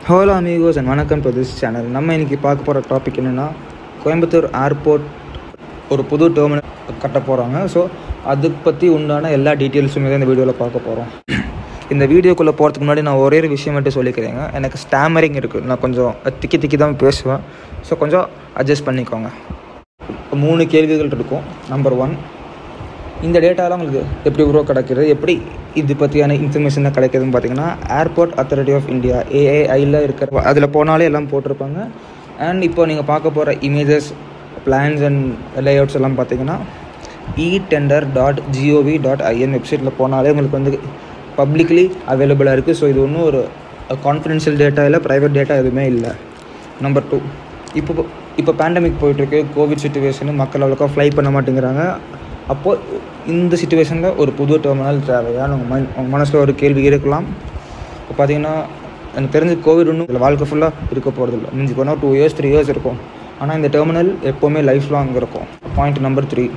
hello amigos and வணக்கம் to this channel நம்ம இன்றைக்கி பார்க்க போகிற டாபிக் என்னென்னா கோயம்புத்தூர் ஏர்போர்ட் ஒரு புது டெர்மினல் கட்ட போகிறாங்க ஸோ அதுக்கு பற்றி உண்டான எல்லா டீட்டெயில்ஸுமே தான் இந்த வீடியோவில் பார்க்க போகிறோம் இந்த வீடியோக்குள்ளே போகிறதுக்கு முன்னாடி நான் ஒரே ஒரு விஷயம் மட்டும் சொல்லிக்கிறேங்க எனக்கு ஸ்டாமரிங் இருக்குது நான் கொஞ்சம் திக்கி திக்கி தான் பேசுவேன் ஸோ கொஞ்சம் அட்ஜஸ்ட் பண்ணிக்கோங்க மூணு கேள்விகள் இருக்கும் நம்பர் ஒன் இந்த டேட்டாலாம் உங்களுக்கு எப்படி ப்ரோ கிடைக்கிறது எப்படி இது பற்றியான இன்ஃபர்மேஷன் கிடைக்குதுன்னு பார்த்தீங்கன்னா ஏர்போர்ட் அத்தாரிட்டி ஆஃப் இந்தியா ஏஏஐயில் இருக்கிற அதில் போனாலே எல்லாம் போட்டிருப்பாங்க அண்ட் இப்போ நீங்கள் பார்க்க போகிற இமேஜஸ் பிளான்ஸ் அண்ட் லேஅவுட்ஸ் எல்லாம் பார்த்தீங்கன்னா e tender dot G O V dot I N வெப்சைட்டில் போனாலே உங்களுக்கு வந்து பப்ளிக்லி அவைலபிளாக இருக்குது ஸோ இது ஒன்றும் ஒரு கான்ஃபிடென்ஷியல் டேட்டா இல்லை ப்ரைவேட் டேட்டா எதுவுமே இல்லை நம்பர் டூ இப்போ இப்போ பேண்டமிக் போயிட்டுருக்கு கோவிட் சுச்சுவேஷனு மக்கள் அவ்வளோக்கா ஃப்ளை பண்ண மாட்டேங்கிறாங்க அப்போது இந்த சுச்சுவேஷனில் ஒரு புது டெர்மினல் தேவையா உங்கள் மைண்ட் உங்கள் மனசில் ஒரு கேள்வி இருக்கலாம் இப்போ பார்த்தீங்கன்னா எனக்கு தெரிஞ்சு கோவிட் ஒன்றும் இதில் வாழ்க்கை ஃபுல்லாக இருக்க போகிறதில்ல மிஞ்சி போனால் டூ இயர்ஸ் த்ரீ இயர்ஸ் இருக்கும் ஆனால் இந்த டெர்மினல் எப்போவுமே லைஃப் லாங் இருக்கும் பாயிண்ட் நம்பர் த்ரீ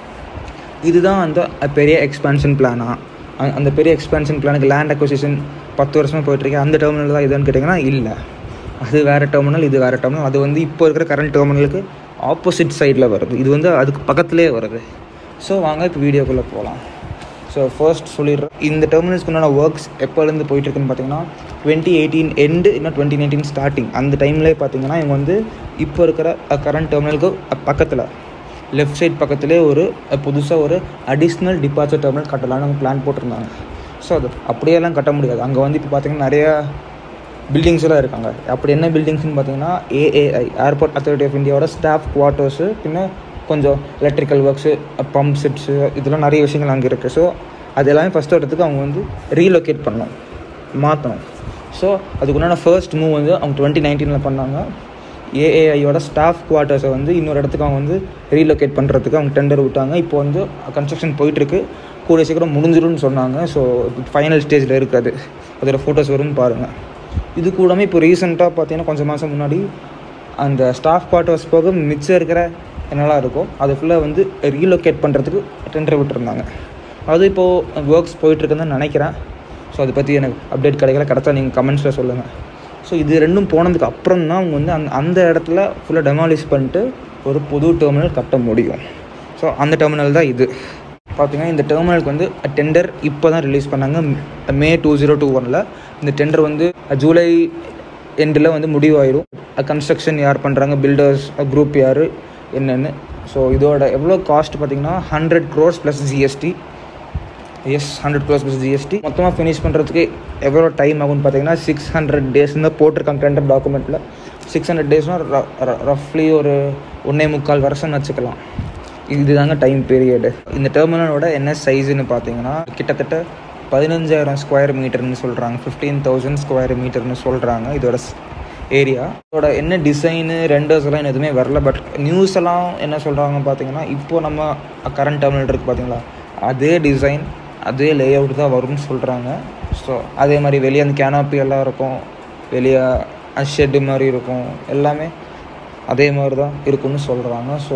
இதுதான் அந்த பெரிய எக்ஸ்பான்ஷன் பிளானா அந்த பெரிய எக்ஸ்பான்ஷன் பிளானுக்கு லேண்ட் அக்வசிஷன் பத்து வருஷமாக போயிட்டுருக்கு அந்த டெர்மினல் தான் இதுன்னு கேட்டிங்கன்னா இல்லை அது வேறு டெர்மினல் இது வேறு டெர்மினல் அது வந்து இப்போ இருக்கிற கரண்ட் டெர்மினலுக்கு ஆப்போசிட் சைடில் வருது இது வந்து அதுக்கு பக்கத்துலேயே வருது ஸோ வாங்க இப்போ வீடியோக்குள்ளே போகலாம் ஸோ ஃபர்ஸ்ட் சொல்லிடுறேன் இந்த டெர்மினல்ஸ்க்கு உண்டான ஒர்க்ஸ் எப்போலேருந்து போயிட்டுருக்குன்னு பார்த்தீங்கன்னா டுவெண்ட்டி எயிட்டீன் எண்டு இல்லை டுவெண்ட்டி நைன்டீன் ஸ்டார்டிங் அந்த டைம்லேயே பார்த்தீங்கன்னா இவங்க வந்து இப்போ இருக்கிற கரண்ட் டெர்மினலுக்கு பக்கத்தில் லெஃப்ட் சைட் பக்கத்துலேயே ஒரு புதுசாக ஒரு அடிஷ்னல் டிபார்ச்சர் டெர்மினல் கட்டலான்னு அவங்க பிளான் போட்டிருந்தாங்க ஸோ அது அப்படியெல்லாம் கட்ட முடியாது அங்கே வந்து இப்போ பார்த்தீங்கன்னா நிறையா பில்டிங்ஸ் எல்லாம் இருக்காங்க அப்படி என்ன பில்டிங்ஸ்னு பார்த்தீங்கன்னா ஏஏஐ ஏர்போர்ட் அத்தாரிட்டி ஆஃப் இந்தியாவோட ஸ்டாஃப் குவார்ட்டர்ஸு பின்ன கொஞ்சம் எலக்ட்ரிக்கல் ஒர்க்ஸு பம்ப் செட்ஸு இதெல்லாம் நிறைய விஷயங்கள் அங்கே இருக்குது ஸோ அது எல்லாமே ஃபஸ்ட் இடத்துக்கு அவங்க வந்து ரீலொக்கேட் பண்ணணும் மாற்றணும் ஸோ அதுக்குண்டான ஃபர்ஸ்ட் மூவ் வந்து அவங்க டுவெண்ட்டி நைன்டீனில் பண்ணாங்க ஏஏஐயோட ஸ்டாஃப் குவார்ட்டர்ஸை வந்து இன்னொரு இடத்துக்கு அவங்க வந்து ரீலொக்கேட் பண்ணுறதுக்கு அவங்க டெண்டர் விட்டாங்க இப்போ வந்து கன்ஸ்ட்ரக்ஷன் போயிட்டுருக்கு கூடிய சீக்கிரம் முடிஞ்சிடும்னு சொன்னாங்க ஸோ ஃபைனல் ஸ்டேஜில் இருக்காது அதோட ஃபோட்டோஸ் வரும்னு பாருங்கள் இது கூடமே இப்போ ரீசெண்டாக பார்த்தீங்கன்னா கொஞ்சம் மாதம் முன்னாடி அந்த ஸ்டாஃப் குவார்ட்டர்ஸ் போக மிச்சம் இருக்கிற என்னெல்லாம் இருக்கோ அதை ஃபுல்லாக வந்து ரீலொக்கேட் பண்ணுறதுக்கு டெண்டர் விட்டுருந்தாங்க அது இப்போது ஒர்க்ஸ் போயிட்டுருக்குன்னு தான் நினைக்கிறேன் ஸோ அதை பற்றி எனக்கு அப்டேட் கிடைக்கல கிடச்சா நீங்கள் கமெண்ட்ஸில் சொல்லுங்கள் ஸோ இது ரெண்டும் போனதுக்கு அப்புறம் தான் அவங்க வந்து அந்த அந்த இடத்துல ஃபுல்லாக டெமாலிஷ் பண்ணிட்டு ஒரு புது டெர்மினல் கட்ட முடியும் ஸோ அந்த டெர்மினல் தான் இது பார்த்தீங்கன்னா இந்த டெர்மினலுக்கு வந்து டெண்டர் இப்போ தான் ரிலீஸ் பண்ணாங்க மே டூ ஜீரோ டூ ஒனில் இந்த டெண்டர் வந்து ஜூலை எண்டில் வந்து முடிவாயிடும் கன்ஸ்ட்ரக்ஷன் யார் பண்ணுறாங்க பில்டர்ஸ் குரூப் யார் என்னென்னு ஸோ இதோட எவ்வளோ காஸ்ட் பார்த்தீங்கன்னா ஹண்ட்ரட் க்ரோர்ஸ் ப்ளஸ் ஜிஎஸ்டி எஸ் ஹண்ட்ரட் க்ரோர்ஸ் ப்ளஸ் ஜிஎஸ்டி மொத்தமாக ஃபினிஷ் பண்ணுறதுக்கு எவ்வளோ டைம் ஆகும்னு பார்த்தீங்கன்னா சிக்ஸ் ஹண்ட்ரட் டேஸ் தான் போட்டிருக்காங்க டெண்டர் டாக்குமெண்ட்டில் சிக்ஸ் ஹண்ட்ரட் டேஸ்னால் ரஃப்லி ஒரு ஒன்றே முக்கால் வருஷம்னு வச்சுக்கலாம் இதுதாங்க டைம் பீரியடு இந்த டெர்மினலோட என்ன சைஸுன்னு பார்த்தீங்கன்னா கிட்டத்தட்ட பதினஞ்சாயிரம் ஸ்கொயர் மீட்டர்னு சொல்கிறாங்க ஃபிஃப்டீன் தௌசண்ட் ஸ்கொயர் மீட்டர்னு சொல்கிறாங்க இதோட ஏரியா இதோட என்ன டிசைனு ரெண்டர்ஸ் எல்லாம் எதுவுமே வரல பட் நியூஸ் எல்லாம் என்ன சொல்கிறாங்க பார்த்தீங்கன்னா இப்போது நம்ம கரண்ட் டெர்மினல் இருக்குது பார்த்தீங்களா அதே டிசைன் அதே லே அவுட் தான் வரும்னு சொல்கிறாங்க ஸோ அதே மாதிரி வெளியே அந்த கேனாப்பி எல்லாம் இருக்கும் வெளியே ஷெட்டு மாதிரி இருக்கும் எல்லாமே அதே மாதிரி தான் இருக்கும்னு சொல்கிறாங்க ஸோ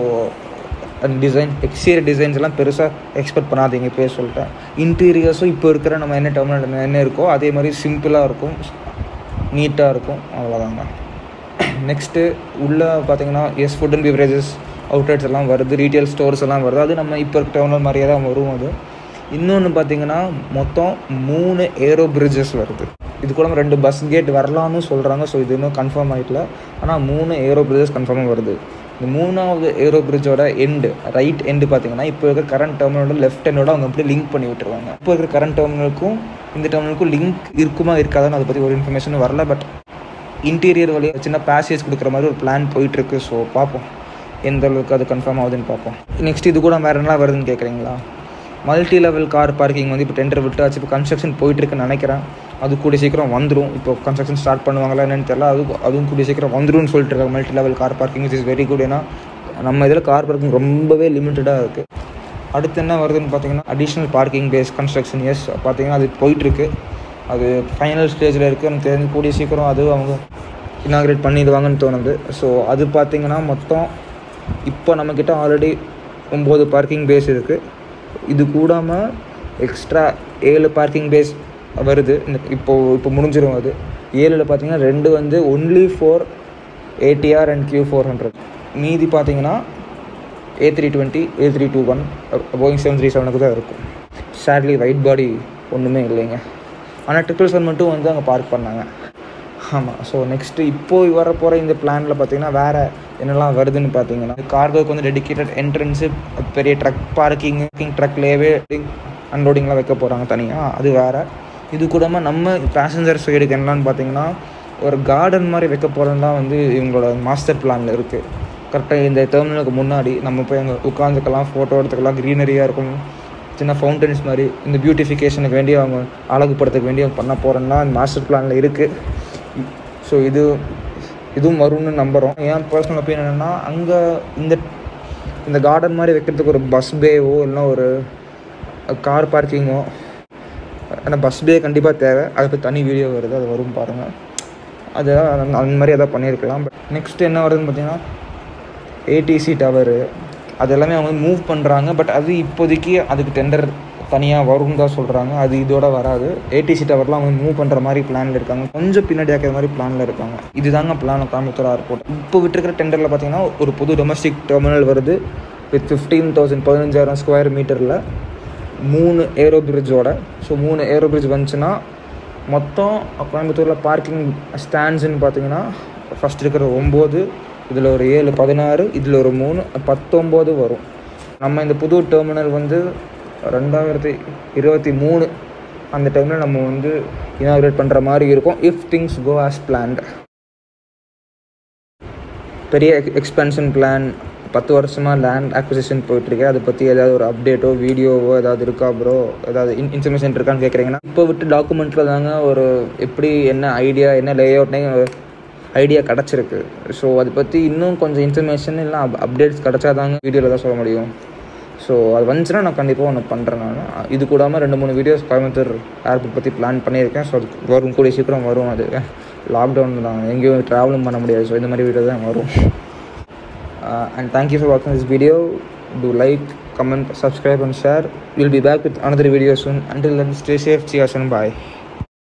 டிசைன் எக்ஸ்டீரியர் டிசைன்ஸ் எல்லாம் பெருசாக எக்ஸ்பெக்ட் பண்ணாதீங்க இப்போ சொல்லிட்டேன் இன்டீரியர்ஸும் இப்போ இருக்கிற நம்ம என்ன டெர்மினல் என்ன இருக்கோ அதே மாதிரி சிம்பிளாக இருக்கும் நீட்டாக இருக்கும் அவ்வளோதாங்க நெக்ஸ்ட்டு உள்ளே பார்த்தீங்கன்னா எஸ் ஃபுட் அண்ட் பிவரேஜஸ் அவுட்லெட்ஸ் எல்லாம் வருது ரீட்டைல் ஸ்டோர்ஸ் எல்லாம் வருது அது நம்ம இப்போ இருக்க டெர்மினல் மாதிரியே தான் வரும் அது இன்னொன்று பார்த்தீங்கன்னா மொத்தம் மூணு ஏரோ பிரிட்ஜஸ் வருது இது கூட ரெண்டு பஸ் கேட் வரலாம்னு சொல்கிறாங்க ஸோ இது இன்னும் கன்ஃபார்ம் ஆகிட்டல ஆனால் மூணு ஏரோ பிரிட்ஜஸ் கன்ஃபார்மாக வருது இந்த மூணாவது ஏரோ பிரிட்ஜோட எண்டு ரைட் எண்டு பார்த்தீங்கன்னா இப்போ இருக்கிற கரண்ட் டெர்மினலோட லெஃப்ட் எண்டோட அவங்க அப்படியே லிங்க் பண்ணி விட்டுருவாங்க இப்போ இருக்கிற கரண்ட் டெர்மினலுக்கும் இந்த டெர்மினலுக்கும் லிங்க் இருக்குமா இருக்காதான்னு அதை பற்றி ஒரு இன்ஃபர்மேஷன் வரல பட் இன்டீரியர் வழியாக சின்ன பேசேஜ் கொடுக்குற மாதிரி ஒரு பிளான் போயிட்டுருக்கு ஸோ பார்ப்போம் எந்த அளவுக்கு அது கன்ஃபார்ம் ஆகுதுன்னு பார்ப்போம் நெக்ஸ்ட் இது கூட வேறு என்ன வருதுன்னு கேட்குறீங்களா மல்டி லெவல் கார் பார்க்கிங் வந்து இப்போ டெண்டர் விட்டாச்சு இப்போ கன்ஸ்ட்ரக்ஷன் போயிட்டுருக்குன்னு நினைக்கிறேன் அது கூடிய சீக்கிரம் வந்துடும் இப்போ கன்ஸ்ட்ரக்ஷன் ஸ்டார்ட் பண்ணுவாங்களா என்னன்னு தெரியல அது அதுவும் கூடிய சீக்கிரம் வந்துடும் சொல்லிட்டு இருக்காங்க multi level car parking is very good ஏன்னா நம்ம இதில் கார் பார்க்கிங் ரொம்பவே லிமிட்டடாக இருக்குது அடுத்து என்ன வருதுன்னு பார்த்தீங்கன்னா அடிஷ்னல் பார்க்கிங் பேஸ் கன்ஸ்ட்ரக்ஷன் எஸ் பார்த்தீங்கன்னா அது போயிட்டுருக்கு அது ஃபைனல் ஸ்டேஜில் இருக்குது எனக்கு தெரிஞ்சு கூடிய சீக்கிரம் அது அவங்க இனாக்ரேட் பண்ணிடுவாங்கன்னு தோணுது ஸோ அது பார்த்திங்கன்னா மொத்தம் இப்போ நம்மக்கிட்ட ஆல்ரெடி ஒம்பது பார்க்கிங் பேஸ் இருக்குது இது கூடாமல் எக்ஸ்ட்ரா ஏழு பார்க்கிங் பேஸ் வருது இந்த இப்போது இப்போ முடிஞ்சிடும் அது ஏழில் பார்த்தீங்கன்னா ரெண்டு வந்து only four ATR and Q four hundred மீதி பார்த்தீங்கன்னா A three twenty A three two one Boeing seven three செவனுக்கு தான் இருக்கும் சேட்லி ரைட் பாடி ஒன்றுமே இல்லைங்க ஆனால் ட்ரிபிள் செவன் மட்டும் வந்து அங்கே பார்க் பண்ணாங்க ஆமாம் ஸோ நெக்ஸ்ட்டு இப்போது வர போகிற இந்த பிளானில் பார்த்தீங்கன்னா வேறு என்னெல்லாம் வருதுன்னு பார்த்தீங்கன்னா கார்கோக்கு வந்து டெடிக்கேட்டட் என்ட்ரன்ஸு பெரிய ட்ரக் பார்க்கிங் ட்ரக்லேயே அன்லோடிங்லாம் வைக்க போகிறாங்க தனியாக அது வேறு இது கூடமா நம்ம பேசஞ்சர் சைடுக்கு என்னன்னு பார்த்தீங்கன்னா ஒரு கார்டன் மாதிரி வைக்க போகிறது தான் வந்து இவங்களோட மாஸ்டர் பிளானில் இருக்குது கரெக்டாக இந்த டெர்மினலுக்கு முன்னாடி நம்ம போய் அங்கே உட்காந்துக்கலாம் ஃபோட்டோ எடுத்துக்கலாம் க்ரீனரியாக இருக்கும் சின்ன ஃபவுண்டன்ஸ் மாதிரி இந்த பியூட்டிஃபிகேஷனுக்கு வேண்டி அவங்க அழகுபடுறதுக்கு வேண்டி அவங்க பண்ண போகிறோன்னா அந்த மாஸ்டர் பிளானில் இருக்குது ஸோ இது இதுவும் வரும்னு நம்புகிறோம் என் பர்சனல் ஒப்பீனியன் என்னென்னா அங்கே இந்த இந்த கார்டன் மாதிரி வைக்கிறதுக்கு ஒரு பஸ் பேவோ இல்லைன்னா ஒரு கார் பார்க்கிங்கோ ஆனால் பஸ் பே கண்டிப்பாக தேவை அதுக்கு தனி வீடியோ வருது அது வரும் பாருங்கள் அது அந்த அந்த மாதிரி எதாவது பண்ணியிருக்கலாம் பட் நெக்ஸ்ட் என்ன வருதுன்னு பார்த்தீங்கன்னா ஏடிசி டவரு அது எல்லாமே அவங்க மூவ் பண்ணுறாங்க பட் அது இப்போதைக்கு அதுக்கு டெண்டர் தனியாக வரும்னு தான் சொல்கிறாங்க அது இதோட வராது ஏடிசி டவர்லாம் அவங்க மூவ் பண்ணுற மாதிரி பிளானில் இருக்காங்க கொஞ்சம் பின்னாடி ஆக்கிற மாதிரி பிளானில் இருக்காங்க இதுதாங்க பிளான் கோயம்புத்தூர் ஏர்போர்ட் இப்போ விட்டுருக்கிற டெண்டரில் பார்த்தீங்கன்னா ஒரு புது டொமஸ்டிக் டெர்மினல் வருது வித் ஃபிஃப்டீன் தௌசண்ட் பதினஞ்சாயிரம் ஸ்கொயர் மீட்டரில் மூணு ஏரோ பிரிட்ஜோட ஸோ மூணு ஏரோ பிரிட்ஜ் வந்துச்சுன்னா மொத்தம் கோயம்புத்தூரில் பார்க்கிங் ஸ்டாண்ட்ஸுன்னு பார்த்தீங்கன்னா ஃபஸ்ட் இருக்கிற ஒம்பது இதில் ஒரு ஏழு பதினாறு இதில் ஒரு மூணு பத்தொம்போது வரும் நம்ம இந்த புது டெர்மினல் வந்து ரெண்டாயிரத்தி இருபத்தி மூணு அந்த டைமில் நம்ம வந்து இனாகிரேட் பண்ணுற மாதிரி இருக்கும் if things go as planned பெரிய எக்ஸ்பென்ஷன் பிளான் பத்து வருஷமாக லேண்ட் அக்விசிஷன் போயிட்டுருக்கு அதை பற்றி ஏதாவது ஒரு அப்டேட்டோ வீடியோவோ ஏதாவது இருக்கா ப்ரோ ஏதாவது இன் இன்ஃபர்மேஷன் இருக்கான்னு கேட்குறீங்கன்னா இப்போ விட்டு டாக்குமெண்ட்டில் தாங்க ஒரு எப்படி என்ன ஐடியா என்ன லே அவுட்னே ஐடியா கிடச்சிருக்கு ஸோ அதை பற்றி இன்னும் கொஞ்சம் இன்ஃபர்மேஷன் இல்லை அப் அப்டேட்ஸ் கிடச்சா தாங்க வீடியோவில் தான் சொல்ல முடியும் ஸோ அது வந்துச்சுன்னா நான் கண்டிப்பாக ஒன்று பண்ணுறேன் நான் இது கூடாமல் ரெண்டு மூணு வீடியோஸ் கோயம்புத்தூர் ஏர்போர்ட் பற்றி பிளான் பண்ணியிருக்கேன் ஸோ அது வரும் கூடிய சீக்கிரம் வரும் அது லாக்டவுன் தான் எங்கேயும் ட்ராவலும் பண்ண முடியாது ஸோ இந்த மாதிரி வீடியோ தான் வரும் அண்ட் தேங்க்யூ ஃபார் வாட்சிங் this video do like comment subscribe and share we'll be back with another video soon until then stay safe cheers and bye